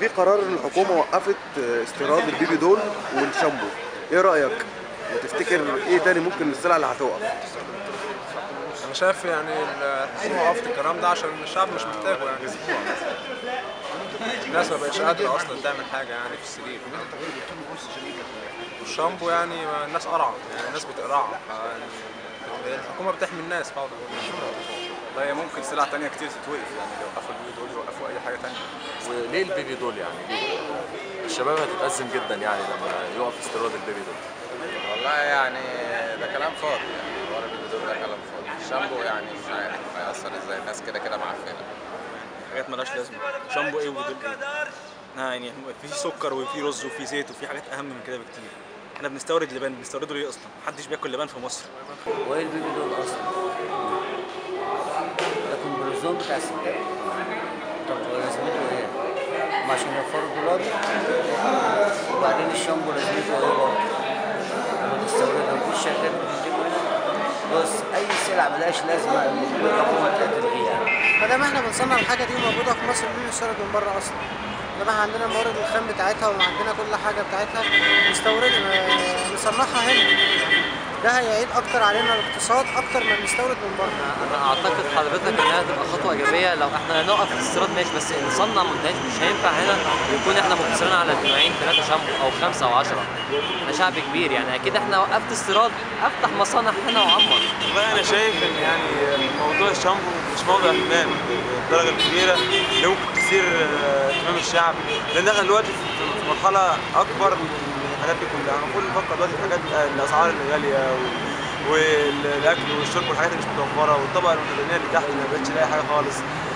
قرار ان الحكومه وقفت استيراد البيبي دول والشامبو ايه رايك وتفتكر ايه تاني ممكن السلع اللي هتوقف انا شايف يعني الحكومه وقفت الكلام ده عشان الشعب مش محتاجه يعني الناس ما بقتش قادره اصلا تعمل حاجه يعني في السرير والشامبو يعني ما الناس قرعه يعني الناس بتقرع يعني الحكومه بتحمي الناس فاضي لا هي ممكن سلع تانية كتير تتوقف يعني لو وقفوا البيبي دول يوقفوا أي حاجة تانية وليه البيبي دول يعني ليه؟ الشباب هتتأزم جدا يعني لما يقف استيراد البيبي دول والله يعني ده كلام فاضي يعني حوار البيبي دول ده كلام فاضي الشامبو يعني مش عارف هيأثر ازاي الناس كده كده معفنه حاجات مالهاش لازمه شامبو ايه ودول ايه ها يعني في سكر وفي رز وفي زيت وفي حاجات اهم من كده بكتير احنا بنستورد لبان بنستورده ليه اصلا محدش بياكل لبان في مصر وايه البيبي دول اصلا ده كومبريزون بتاع الستات طب لازمته ايه هم عشان يوفروا دولار وبعدين الشامبو لازمته ايه برضه وتستوردها في شركات بتنتجه بص اي سلعه ملهاش لازمه المفروض الحكومه تلغيها ما دام احنا بنصنع الحاجه دي وموجوده في مصر ليه نستورد من بره اصلا؟ ده احنا عندنا الموارد الخام بتاعتها وعندنا كل حاجه بتاعتها نستورد نصنعها هنا ده هيعيد اكتر علينا الاقتصاد اكتر ما نستورد من بره انا اعتقد حضرتك انها تبقى خطوه ايجابيه لو احنا نقف الاستيراد ماشي بس نصنع منتجات مش هينفع هنا يكون احنا مقتصرين على نوعين ثلاثه شامبو او خمسه او 10 احنا شعب كبير يعني اكيد احنا وقفت استيراد افتح مصانع هنا وعمر والله انا شايف ان يعني موضوع الشامبو مش موضوع اهتمام بالدرجه الكبيره اللي ممكن تثير اهتمام الشعب لان احنا دلوقتي في مرحله اكبر من الحاجات دي كلها انا كل بفكر دلوقتي في حاجات الاسعار اللي غاليه والاكل والشرب والحاجات اللي مش متوفره والطبقه المتدنيه اللي تحت ما بقتش لاقي حاجه خالص